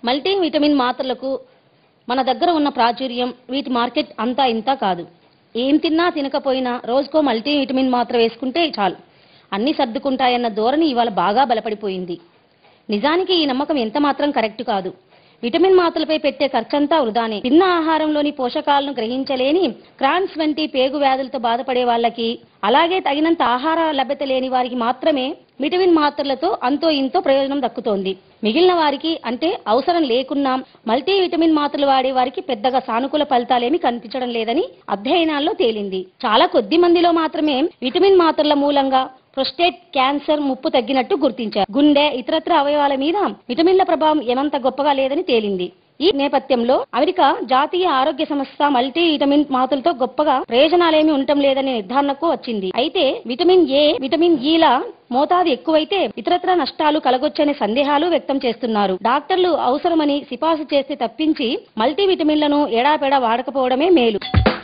multi vitamin మాత్రలకు మన దగ్గర ఉన్న ప్రాచుర్యం వీటి మార్కెట్ అంతా ఇంతా కాదు ఏం తిన్నా తినకపోయినా రోజుకో మల్టీ విటమిన్ మాత్ర వేసుకుంటే చాలు అన్ని సర్దుకుంటాయన్న ధోరణి ఇవాళ బాగా బలపడిపోయింది నిజానికి ఈ నమ్మకం ఎంత మాత్రం కరెక్ట్ కాదు విటమిన్ మాత్రలపై పెట్టే ఖర్చంతా వృధానే తిన్న ఆహారంలోని పోషకాలను గ్రహించలేని క్రాన్స్ వంటి పేగు వ్యాధులతో బాధపడే వాళ్ళకి అలాగే తగినంత ఆహార లభ్యత లేని వారికి మాత్రమే విటమిన్ మాత్రలతో అంతో ఇంతో ప్రయోజనం దక్కుతోంది మిగిలిన వారికి అంటే అవసరం లేకున్నా మల్టీ విటమిన్ మాత్రలు వాడే వారికి పెద్దగా సానుకూల ఫలితాలేమీ కనిపించడం లేదని అధ్యయనాల్లో తేలింది చాలా కొద్ది మందిలో మాత్రమే విటమిన్ మాత్రల మూలంగా ప్రొస్టేట్ క్యాన్సర్ ముప్పు తగ్గినట్టు గుర్తించారు గుండె ఇతరత్ర అవయవాల మీద విటమిన్ల ప్రభావం ఏమంత గొప్పగా లేదని తేలింది ఈ నేపథ్యంలో అమెరికా జాతీయ ఆరోగ్య సంస్థ మల్టీ విటమిన్ మాత్రలతో గొప్పగా ప్రయోజనాలేమీ ఉండటం లేదనే నిర్ధారణకు వచ్చింది అయితే విటమిన్ ఏ విటమిన్ ఈల మోతాదు ఎక్కువైతే ఇతరత్ర నష్టాలు కలగొచ్చనే సందేహాలు వ్యక్తం చేస్తున్నారు డాక్టర్లు అవసరమని సిఫార్సు చేస్తే తప్పించి మల్టీ విటమిన్లను ఎడాపెడా వాడకపోవడమే మేలు